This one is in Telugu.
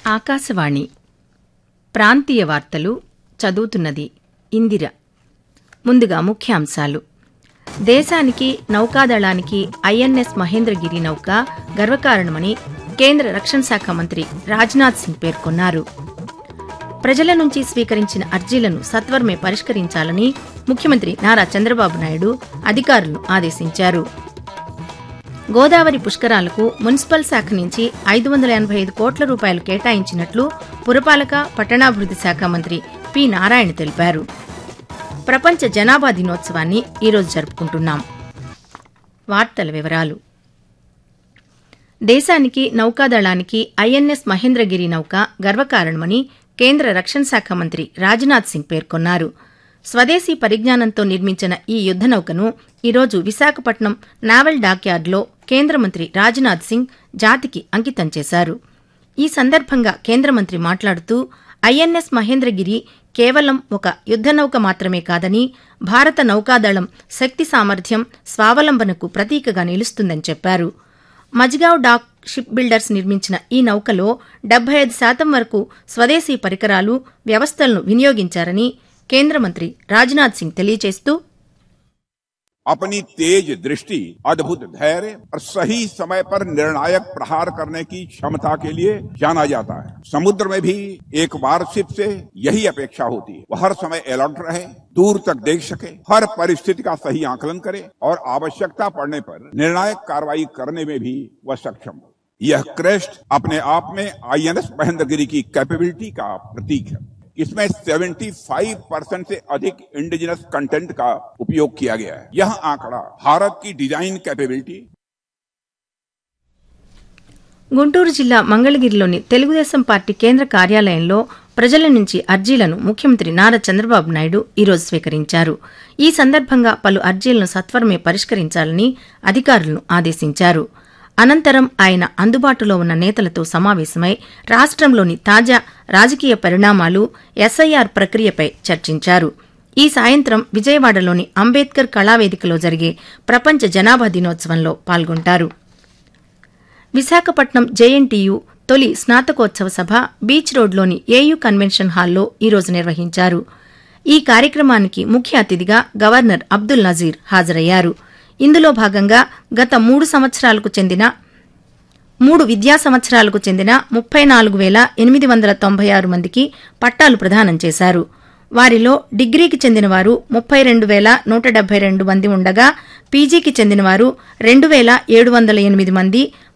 ఆకాశవాణి ప్రాంతీయ వార్తలు చదువుతున్నది ఇందిర ముందుగా ముఖ్యాంశాలు దేశానికి నౌకాదళానికి ఐఎన్ఎస్ మహేంద్రగిరి నౌక గర్వకారణమని కేంద్ర రక్షణ శాఖ మంత్రి రాజ్నాథ్ సింగ్ పేర్కొన్నారు ప్రజల నుంచి స్వీకరించిన అర్జీలను సత్వరమే పరిష్కరించాలని ముఖ్యమంత్రి నారా చంద్రబాబు నాయుడు అధికారులను ఆదేశించారు గోదావరి పుష్కరాలకు మున్సిపల్ శాఖ నుంచి ఐదు వందల ఎనభై ఐదు కోట్ల రూపాయలు కేటాయించినట్లు పురపాలక పట్టణాభివృద్ది శాఖ మంత్రి పి నారాయణ తెలిపారు ప్రపంచ జనాభా దినోత్సవాన్ని ఈరోజు జరుపుకుంటున్నాం వార్తల వివరాలు దేశానికి నౌకాదళానికి ఐఎన్ఎస్ మహేంద్రగిరి నౌక గర్వకారణమని కేంద్ర రక్షణ శాఖ మంత్రి రాజ్నాథ్ సింగ్ పేర్కొన్నారు స్వదేశీ పరిజ్ఞానంతో నిర్మించిన ఈ యుద్ద నౌకను ఈరోజు విశాఖపట్నం నావల్ డాక్యార్డ్లో కేంద్ర మంత్రి రాజ్నాథ్ సింగ్ జాతికి అంకితం చేశారు ఈ సందర్భంగా కేంద్ర మంత్రి మాట్లాడుతూ ఐఎన్ఎస్ మహేంద్రగిరి కేవలం ఒక యుద్ద నౌక మాత్రమే కాదని భారత నౌకాదళం శక్తి సామర్థ్యం స్వావలంబనకు ప్రతీకగా నిలుస్తుందని చెప్పారు మజ్గావ్ డాక్ షిప్ బిల్డర్స్ నిర్మించిన ఈ నౌకలో డెబ్బై ఐదు శాతం వరకు స్వదేశీ పరికరాలు వ్యవస్థలను వినియోగించారని కేంద్ర మంత్రి రాజ్నాథ్ సింగ్ తెలియజేస్తూ अपनी तेज दृष्टि अद्भुत धैर्य और सही समय पर निर्णायक प्रहार करने की क्षमता के लिए जाना जाता है समुद्र में भी एक वारशिप से यही अपेक्षा होती है वह हर समय अलर्ट रहे दूर तक देख सके हर परिस्थिति का सही आकलन करे और आवश्यकता पड़ने पर निर्णायक कार्रवाई करने में भी वह सक्षम हो यह क्रेस्ट अपने आप में आईएनएस महेंद्रगिरी की कैपेबिलिटी का प्रतीक है इसमें 75 परसेंट से अधिक इंडिजिनस कंटेंट का उपयोग किया गया है यह आंकड़ा भारत की डिजाइन कैपेबिलिटी గుంటూరు జిల్లా మంగళగిరిలోని తెలుగుదేశం పార్టీ కేంద్ర కార్యాలయంలో ప్రజల నుంచి అర్జీలను ముఖ్యమంత్రి నారా చంద్రబాబు నాయుడు ఈరోజు స్వీకరించారు ఈ సందర్భంగా పలు అర్జీలను సత్వరమే పరిష్కరించాలని అధికారులను ఆదేశించారు అనంతరం ఆయన అందుబాటులో ఉన్న నేతలతో సమావేశమై రాష్ట్రంలోని తాజా రాజకీయ పరిణామాలు ఎస్ఐఆర్ ప్రక్రియపై చర్చించారు ఈ సాయంత్రం విజయవాడలోని అంబేద్కర్ కళావేదికలో జరిగే ప్రపంచ జనాభా దినోత్సవంలో పాల్గొంటారు విశాఖపట్నం జేఎన్టీయు తొలి స్నాతకోత్సవ సభ బీచ్ రోడ్లోని ఏయూ కన్వెన్షన్ హాల్లో ఈరోజు నిర్వహించారు ఈ కార్యక్రమానికి ముఖ్య అతిథిగా గవర్నర్ అబ్దుల్ నజీర్ హాజరయ్యారు ఇందులో భాగంగా గత మూడు సంవత్సరాలకు చెందిన మూడు విద్యా సంవత్సరాలకు చెందిన ముప్పై నాలుగు వేల ఎనిమిది వందల తొంభై ఆరు మందికి పట్టాలు ప్రదానం చేశారు వారిలో డిగ్రీకి చెందిన వారు ముప్పై రెండు వేల నూట డెబ్బై రెండు మంది ఉండగా పీజీకి చెందిన వారు రెండు వేల ఏడు వందల ఎనిమిది మంది